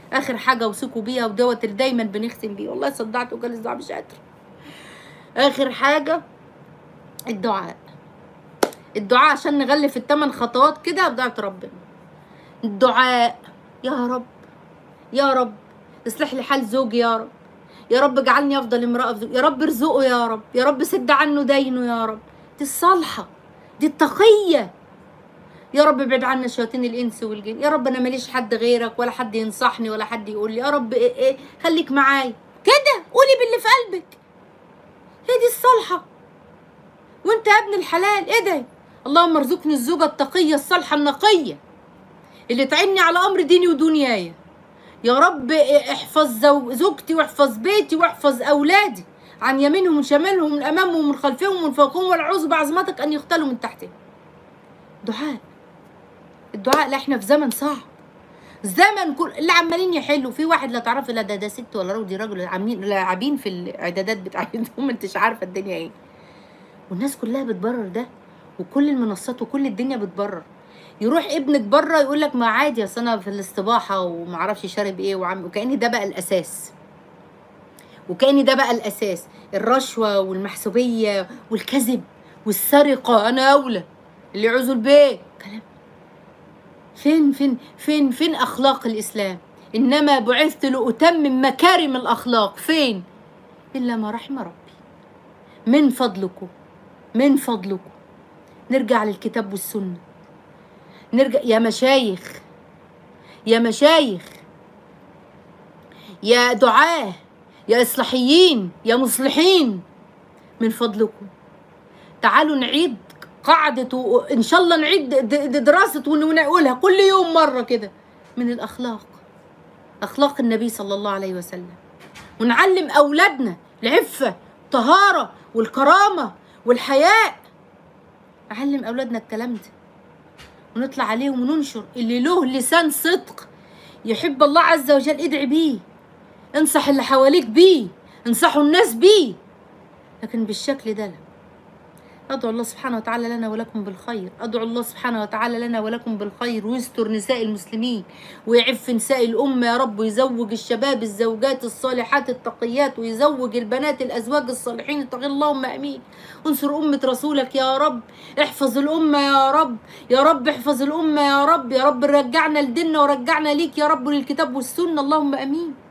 اخر حاجه اوصيكوا بيها ودوت اللي دايما بنختم بيه والله صدعت وجالس دعاء مش قادره اخر حاجه الدعاء الدعاء عشان نغلف الثمان خطوات كده بدعة ربنا الدعاء يا رب يا رب اصلح لي حال زوجي يا رب يا رب اجعلني افضل امراه في زوجي يا رب ارزقه يا رب يا رب سد عنه دينه يا رب دي الصالحه دي التقيه يا رب ابعد عنا شياطين الانس والجن يا رب انا ماليش حد غيرك ولا حد ينصحني ولا حد يقول لي يا رب إيه إيه خليك معايا كده قولي باللي في قلبك هي دي الصالحه وانت يا ابن الحلال ادعي اللهم ارزقني الزوجه التقيه الصالحه النقيه اللي تعيني على امر ديني ودنياي يا رب احفظ زو- زوجتي واحفظ بيتي واحفظ اولادي عن يمينهم ومن شمالهم ومن امامهم ومن خلفهم ومن فوقهم والعوذ بعظمتك ان يغتالوا من تحتهم دعاء الدعاء لا احنا في زمن صعب زمن كل اللي عمالين يحلوا في واحد لا تعرفي لا ده ده ست ولا راجل دي راجل عاملين لاعبين في الاعدادات بتاعتهم انتش عارفه الدنيا ايه والناس كلها بتبرر ده وكل المنصات وكل الدنيا بتبرر يروح ابنك بره يقول لك ما عادي اصل انا في الاستباحه وما اعرفش شارب ايه وعم وكاني ده بقى الاساس وكاني ده بقى الاساس الرشوه والمحسوبيه والكذب والسرقه انا اولى اللي يعوزوا البيت كلام فين فين فين فين اخلاق الاسلام انما بعثت لاتمم مكارم الاخلاق فين الا ما رحم ربي من فضلكم من فضلكم نرجع للكتاب والسنه نرجع يا مشايخ يا مشايخ يا دعاه يا اصلاحيين يا مصلحين من فضلكم تعالوا نعيد قاعدة و- إن شاء الله نعيد د- د- دراسة ون- ونقولها كل يوم مرة كده من الأخلاق أخلاق النبي صلى الله عليه وسلم ونعلم أولادنا العفة الطهارة والكرامة والحياء أعلم أولادنا الكلام ده ونطلع عليهم وننشر اللي له لسان صدق يحب الله عز وجل ادعي بيه انصح اللي حواليك بيه انصحوا الناس بيه لكن بالشكل ده لا أدعو الله سبحانه وتعالى لنا ولكم بالخير أدعو الله سبحانه وتعالى لنا ولكم بالخير ويستر نساء المسلمين ويعف نساء الأمة يا رب ويزوج الشباب الزوجات الصالحات التقيات ويزوج البنات الأزواج الصالحين التقي اللهم أمين انصر أمة رسولك يا رب احفظ الأمة يا رب يا رب احفظ الأمة يا رب يا رب رجعنا لديننا ورجعنا ليك يا رب للكتاب والسنة اللهم أمين